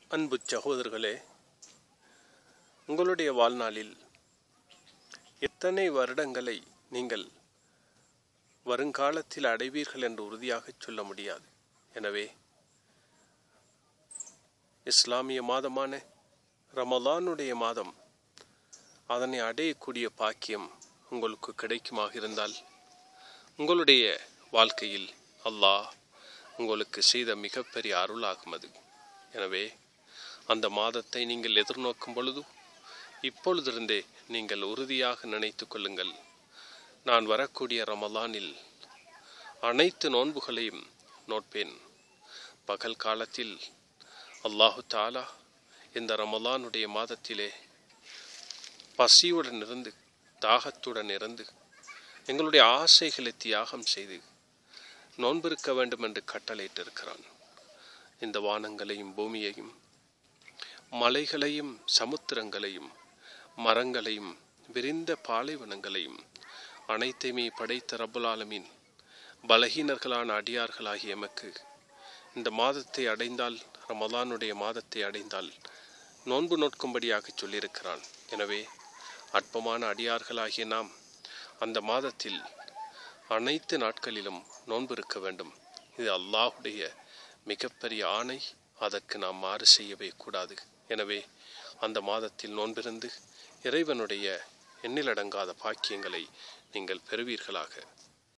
அன்பு சகோதரர்களே உங்களுடைய வாழ்நாளில் எத்தனை வருடங்களை நீங்கள் வருங்காலத்தில் அடைவீர்கள் என்று உறுதியாக சொல்ல முடியாது எனவே இஸ்லாமிய மாதமான ரமலானுடைய மாதம் அதனை அடையக்கூடிய பாக்கியம் உங்களுக்கு கிடைக்குமாக இருந்தால் உங்களுடைய வாழ்க்கையில் அல்லாஹ் உங்களுக்கு செய்த மிகப்பெரிய அருளாகும் அது எனவே அந்த மாதத்தை நீங்கள் எதிர்நோக்கும் பொழுது இப்பொழுதிருந்தே நீங்கள் உறுதியாக நினைத்து கொள்ளுங்கள் நான் வரக்கூடிய ரமலானில் அனைத்து நோன்புகளையும் நோட்பேன் பகல் காலத்தில் அல்லாஹு தாலா இந்த ரமலானுடைய மாதத்திலே பசியுடன் இருந்து தாகத்துடன் இருந்து எங்களுடைய ஆசைகளை தியாகம் செய்து நோன்பிருக்க வேண்டும் என்று கட்டளையிட்டிருக்கிறான் இந்த வானங்களையும் பூமியையும் மலைகளையும் சமுத்திரங்களையும் மரங்களையும் விரிந்த பாலைவனங்களையும் அனைத்தையுமே படைத்த ரபுல் ஆலமீன் பலகீனர்களான அடியார்களாகிய எமக்கு இந்த மாதத்தை அடைந்தால் ரமலானுடைய மாதத்தை அடைந்தால் நோன்பு நோட்கும்படியாக சொல்லியிருக்கிறான் எனவே அற்பமான அடியார்களாகிய நாம் அந்த மாதத்தில் அனைத்து நாட்களிலும் நோன்பு இருக்க வேண்டும் இது அல்லாஹுடைய மிகப்பெரிய ஆணை அதற்கு நாம் மாறு செய்யவே கூடாது எனவே அந்த மாதத்தில் நோன்பிருந்து இறைவனுடைய எண்ணிலடங்காத பாக்கியங்களை நீங்கள் பெறுவீர்களாக